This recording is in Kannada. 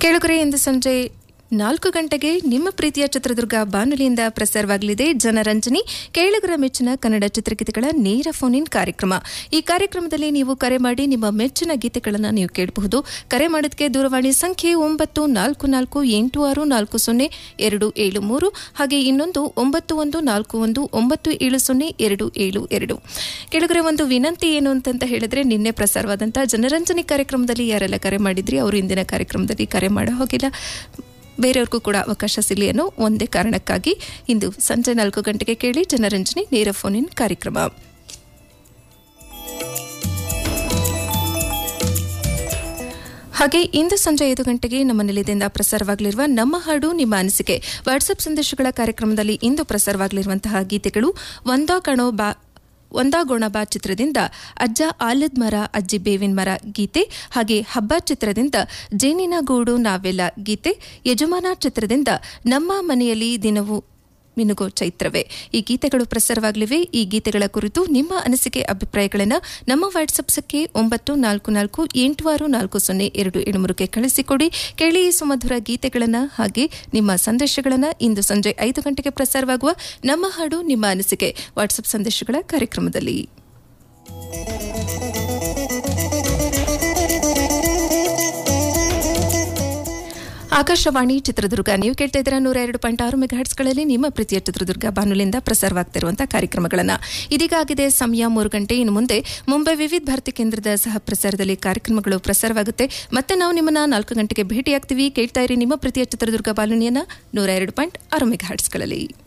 ಕೇಳುಗರೆ ಇಂದು ಸಂಜೆ ನಾಲ್ಕು ಗಂಟೆಗೆ ನಿಮ್ಮ ಪ್ರೀತಿಯ ಚಿತ್ರದುರ್ಗ ಬಾನುಲಿಯಿಂದ ಪ್ರಸಾರವಾಗಲಿದೆ ಜನರಂಜನಿ ಕೇಳುಗರ ಮೆಚ್ಚಿನ ಕನ್ನಡ ಚಿತ್ರಗೀತೆಗಳ ನೇರ ಫೋನ್ ಇನ್ ಕಾರ್ಯಕ್ರಮ ಈ ಕಾರ್ಯಕ್ರಮದಲ್ಲಿ ನೀವು ಕರೆ ಮಾಡಿ ನಿಮ್ಮ ಮೆಚ್ಚಿನ ಗೀತೆಗಳನ್ನು ನೀವು ಕೇಳಬಹುದು ಕರೆ ಮಾಡೋದಕ್ಕೆ ದೂರವಾಣಿ ಸಂಖ್ಯೆ ಒಂಬತ್ತು ನಾಲ್ಕು ನಾಲ್ಕು ಎಂಟು ಆರು ನಾಲ್ಕು ಸೊನ್ನೆ ಎರಡು ಏಳು ಮೂರು ಹಾಗೆ ಇನ್ನೊಂದು ಒಂಬತ್ತು ಒಂದು ನಾಲ್ಕು ಒಂದು ಒಂಬತ್ತು ಏಳು ಸೊನ್ನೆ ಎರಡು ಏಳು ಎರಡು ಕೆಳಗರೆ ಒಂದು ವಿನಂತಿ ಏನು ಅಂತಂತ ಹೇಳಿದ್ರೆ ನಿನ್ನೆ ಪ್ರಸಾರವಾದಂತಹ ಜನರಂಜನೆ ಕಾರ್ಯಕ್ರಮದಲ್ಲಿ ಯಾರೆಲ್ಲ ಕರೆ ಮಾಡಿದ್ರಿ ಅವರು ಇಂದಿನ ಕಾರ್ಯಕ್ರಮದಲ್ಲಿ ಕರೆ ಮಾಡೋ ಹೋಗಿಲ್ಲ ಬೇರೆಯವ್ರಿಗೂ ಕೂಡ ಅವಕಾಶ ಸಿಗಲಿ ಅನ್ನೋ ಒಂದೇ ಕಾರಣಕ್ಕಾಗಿ ಇಂದು ಸಂಜೆ ನಾಲ್ಕು ಗಂಟೆಗೆ ಕೇಳಿ ಜನರಂಜನೆ ನೇರ ಫೋನ್ ಇನ್ ಕಾರ್ಯಕ್ರಮ ಹಾಗೆ ಇಂದು ಸಂಜೆ ಐದು ಗಂಟೆಗೆ ನಮ್ಮ ನಿಲಯದಿಂದ ಪ್ರಸಾರವಾಗಲಿರುವ ನಮ್ಮ ಹಾಡು ನಿಮ್ಮ ಅನಿಸಿಕೆ ವಾಟ್ಸ್ಆಪ್ ಸಂದೇಶಗಳ ಕಾರ್ಯಕ್ರಮದಲ್ಲಿ ಇಂದು ಪ್ರಸಾರವಾಗಲಿರುವಂತಹ ಗೀತೆಗಳು ಒಂದಾ ಕಣೋ ಬಾ ಒಂದಾ ಬಾ ಚಿತ್ರದಿಂದ ಅಜ್ಜ ಆಲದ್ ಮರ ಅಜ್ಜಿ ಬೇವಿನ ಮರ ಗೀತೆ ಹಾಗೆ ಹಬ್ಬ ಚಿತ್ರದಿಂದ ಜೇನಿನ ಗೂಡು ನಾವೆಲ್ಲ ಗೀತೆ ಯಜಮಾನ ಚಿತ್ರದಿಂದ ನಮ್ಮ ಮನೆಯಲ್ಲಿ ದಿನವೂ ಮಿನುಗೋ ಚೈತ್ರವೇ ಈ ಗೀತೆಗಳು ಪ್ರಸಾರವಾಗಲಿವೆ ಈ ಗೀತೆಗಳ ಕುರಿತು ನಿಮ್ಮ ಅನಿಸಿಕೆ ಅಭಿಪ್ರಾಯಗಳನ್ನು ನಮ್ಮ ವಾಟ್ಸಪ್ ಸಂಖ್ಯೆ ಒಂಬತ್ತು ನಾಲ್ಕು ನಾಲ್ಕು ಎಂಟು ಆರು ನಾಲ್ಕು ಸೊನ್ನೆ ಎರಡು ಏಳು ಮೂರಕ್ಕೆ ಕಳಿಸಿಕೊಡಿ ಕೇಳಿ ಈ ಸುಮಧುರ ಗೀತೆಗಳನ್ನು ಹಾಗೆ ನಿಮ್ಮ ಸಂದೇಶಗಳನ್ನು ಇಂದು ಸಂಜೆ ಐದು ಗಂಟೆಗೆ ಪ್ರಸಾರವಾಗುವ ನಮ್ಮ ಹಾಡು ನಿಮ್ಮ ಅನಿಸಿಕೆ ವಾಟ್ಸಪ್ ಸಂದೇಶಗಳ ಕಾರ್ಯಕ್ರಮದಲ್ಲಿ ಆಕಾಶವಾಣಿ ಚಿತ್ರದುರ್ಗ ನೀವು ಕೇಳ್ತಾ ಇದ್ದೀರಾ ನೂರ ಎರಡು ಪಾಯಿಂಟ್ ಆರು ಮೆಗಾಹರ್ಟ್ಸ್ಗಳಲ್ಲಿ ನಿಮ್ಮ ಪ್ರೀತಿಯ ಚಿತ್ರದುರ್ಗ ಬಾನುಲಿಂದ ಪ್ರಸಾರವಾಗ್ತಿರುವಂತಹ ಕಾರ್ಯಕ್ರಮಗಳನ್ನು ಇದೀಗ ಆಗಿದೆ ಸಮಯ ಮೂರು ಗಂಟೆ ಇನ್ನು ಮುಂದೆ ಮುಂಬೈ ವಿವಿಧ ಭಾರತಿ ಕೇಂದ್ರದ ಸಹ ಪ್ರಸಾರದಲ್ಲಿ ಕಾರ್ಯಕ್ರಮಗಳು ಪ್ರಸಾರವಾಗುತ್ತೆ ಮತ್ತೆ ನಾವು ನಿಮ್ಮನ್ನ ನಾಲ್ಕು ಗಂಟೆಗೆ ಭೇಟಿಯಾಗ್ತೀವಿ ಕೇಳ್ತಾ ಇರಿ ನಿಮ್ಮ ಪ್ರೀತಿಯ ಚಿತ್ರದುರ್ಗ ಬಾನುಲಿಯನ್ನ ನೂರ ಎರಡು ಪಾಯಿಂಟ್ ಆರು ಮೆಗಾಹರ್ಟ್ಸ್ಗಳಲ್ಲಿ